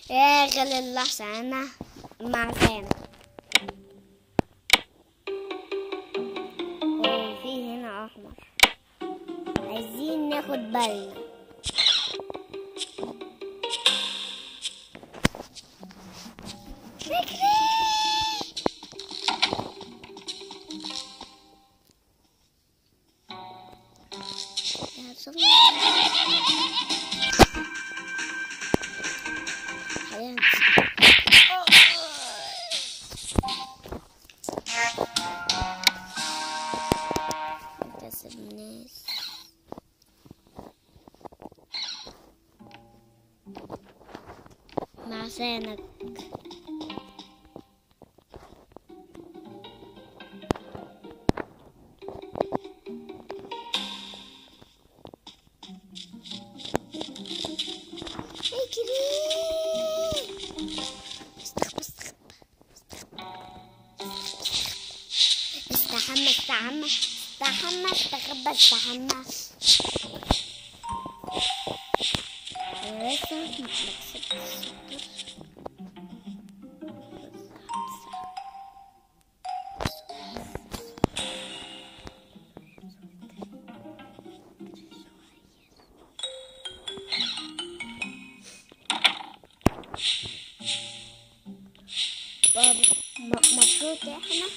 شاغل اللحظة أنا مع سنة وفي هنا أحمر عايزين ناخد بالنا نكتسب ناس مع سانك اجري استخبى استخبى استحمى استحمى استحمى استخبى استحمى أنا لسه ما كسبتش بابا م- مفروض احنا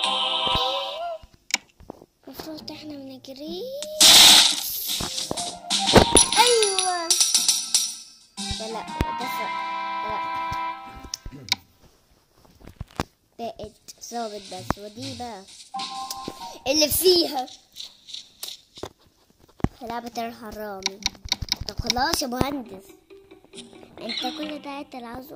مفروض احنا بنجري ايوه لا لا ده ف- لا بقت ظابط بس ودي بقى اللي فيها لعبة الحرامي طب خلاص يا مهندس انت كل ده انت اللي عاوزه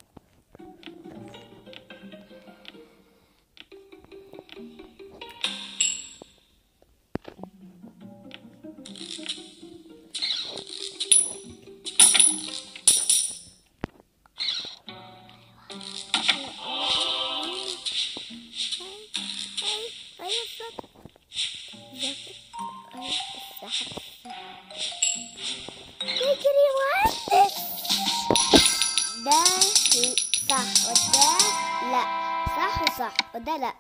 يجري مهندس ده صح وده لا صح وصح وده لا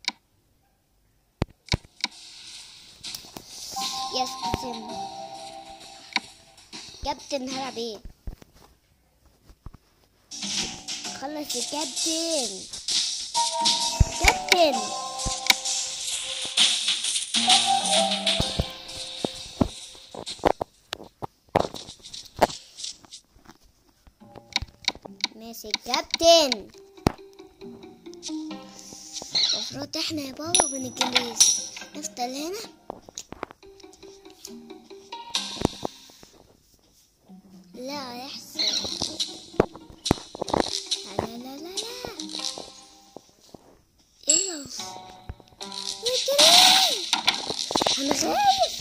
يس كابتن كابتن هلعب ايه خلص يا كابتن كابتن ماشي كابتن المفروض احنا يا بابا بنجلس نفضل هنا لا يحصل لا لا لا لا لا يلا نجري انا خايف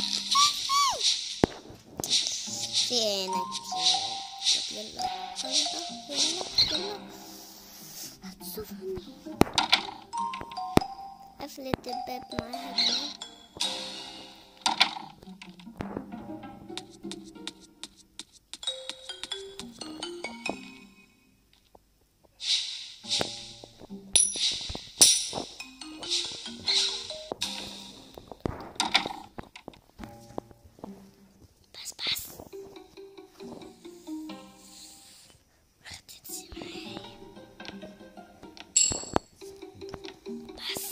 فينك طب يلا يلا يلا يلا هتصفني قفلت الباب معاها كمان بس بس هتنسي معايا بس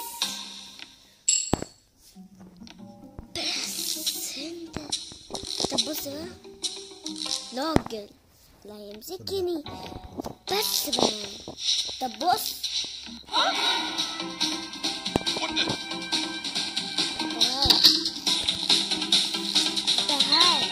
بس انت طب بص بقى راجل لا يمسكني بس بقى طب بص تعال تعال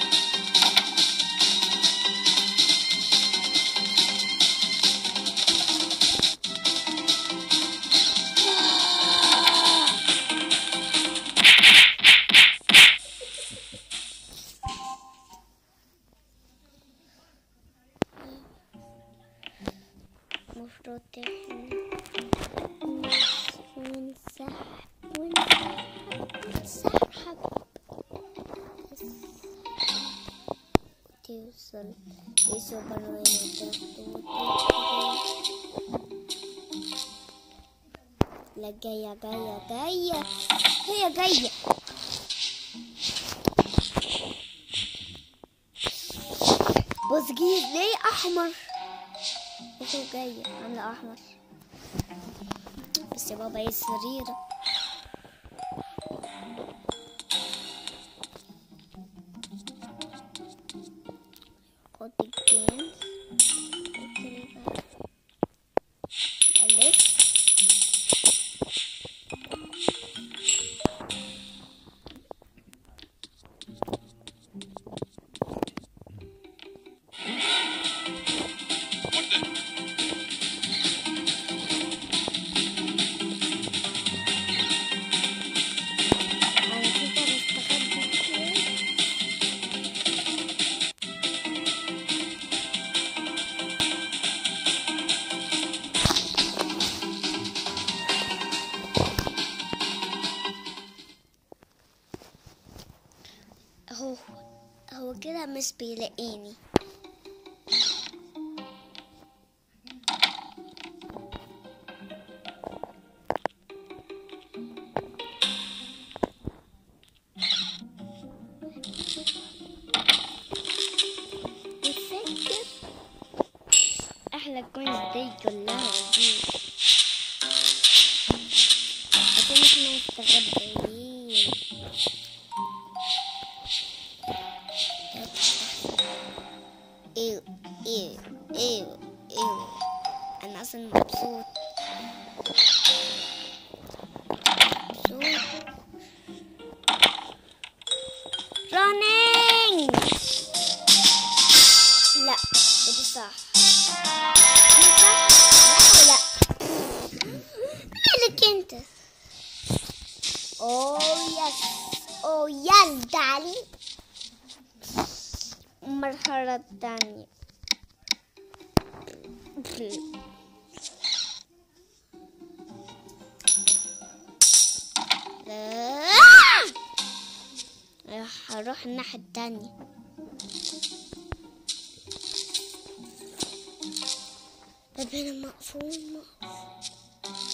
المفروض احنا ونسحب ونسحب ونسحب يوصل يسوبر وين لا جاية جاية جاية هي جاية بص جيب ليه أحمر بص هو جاية عاملة أحمر بس يا بابا ايه سريرة خد الجيم ألف على فكرة استخبى فين؟ هو هو كده مش بيلاقيني بفكر احلى كوينز دي كلها دي عشان احنا مستخبيين ايوه ايوه ايوه ايوه انا اصلا مبسوط مبسوط رانينج لا بدي صح أنا صح لا ولا مالك انت اوه يس اوه يس دالي المرحلة الثانية هروح الناحية التانية باب هنا مقفول مقفول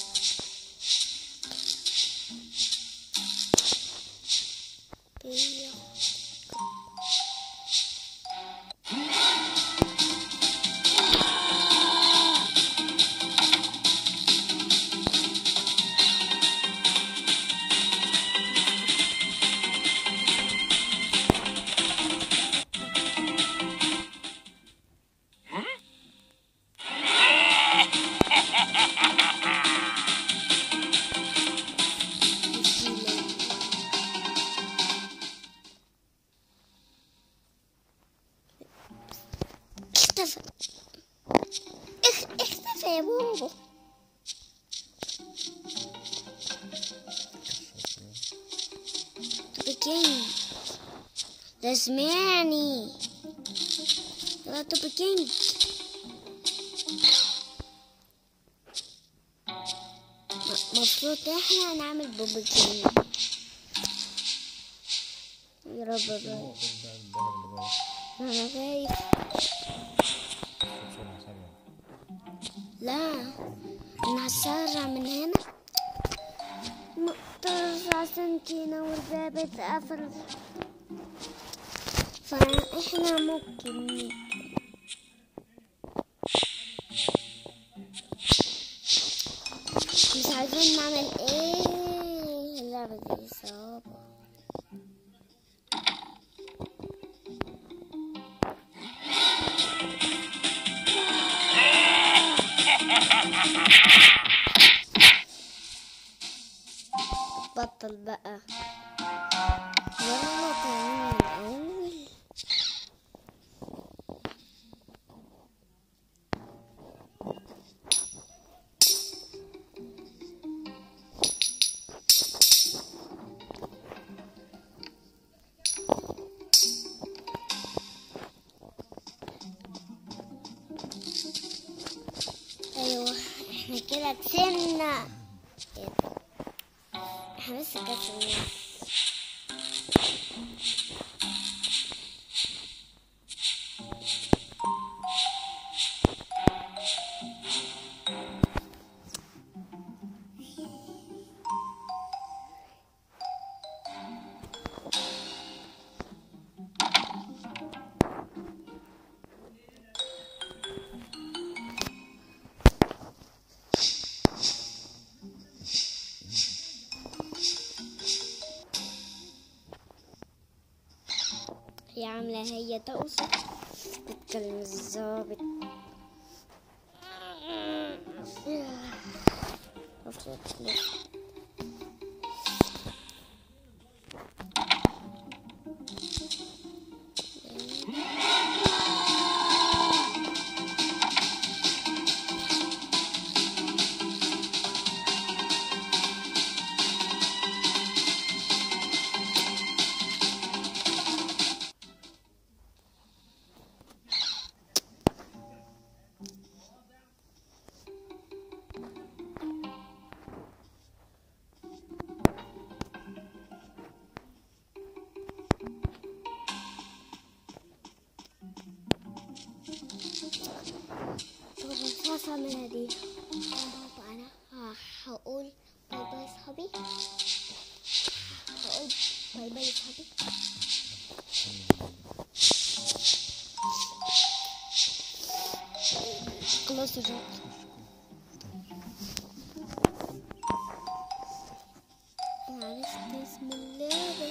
بيا اختفى اخ اختفى يا بابا توبي ده سمعني يا توبي كينج م- مفروض احنا نعمل بوبي كينج يا رب بقى. انا خايف لا انا هسرع من هنا مقدرش عشان كينا والباب اتقفل فاحنا ممكن نيجي. مش عارفين نعمل ايه اللعبة دي صعبة بطل بقى يلا تاني من الأول أيوة احنا كده كسبنا إيه ده؟ احنا لسه كسبنا عاملة هي توصل بتكلم الظابط المفروض ليه. طب مش عارفة اعملها دي طب انا ه- هقول باي باي صحابي هقول باي باي صحابي خلاص رجعت عرفت اسم اللعبة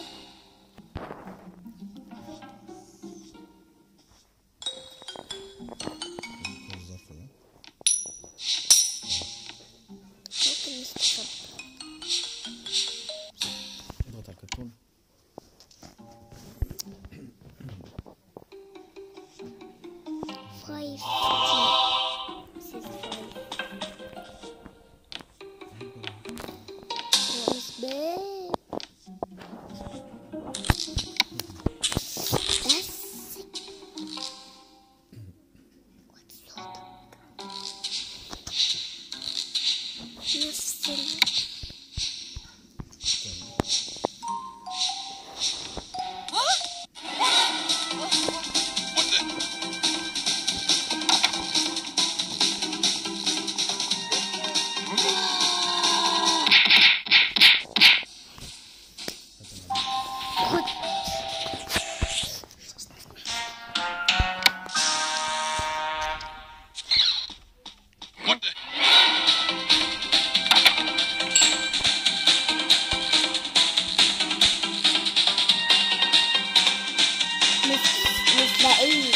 الظرف ده ممكن نستخبى اضغط على الكرتون Five. This is five. That was big. That's sick. What's that? نفس ال- خد What the? مش مش لاقيه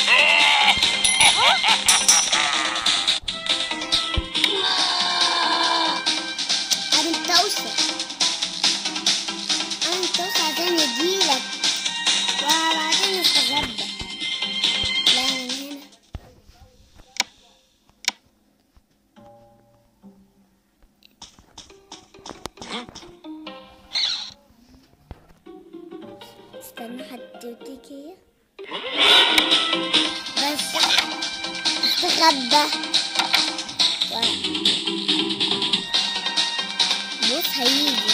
انا متوسع انا متوسع عشان يجيلك وبعدين يستغرب لا من هنا استنى حد يوديك هي بس استخبى ورا بص هيجي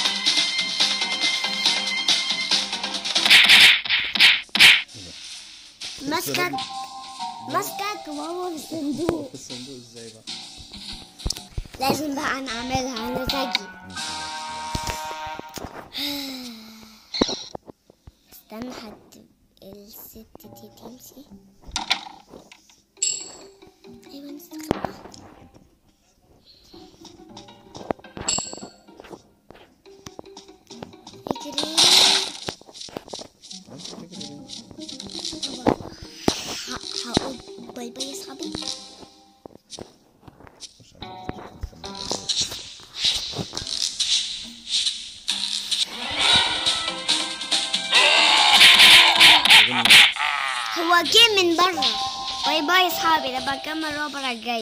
ماسكك ماسكك وهو في الصندوق في الصندوق ازاي بقى لازم بقى نعملها انا ذكي استنى حد الست دي تمشي ايوه نستخبى اجري بس تجري ليه؟ ه- هقول باي باي يا صحابي مش عارف هو جه من بره باي باي يا صحابي لما اكمل ربع الجاي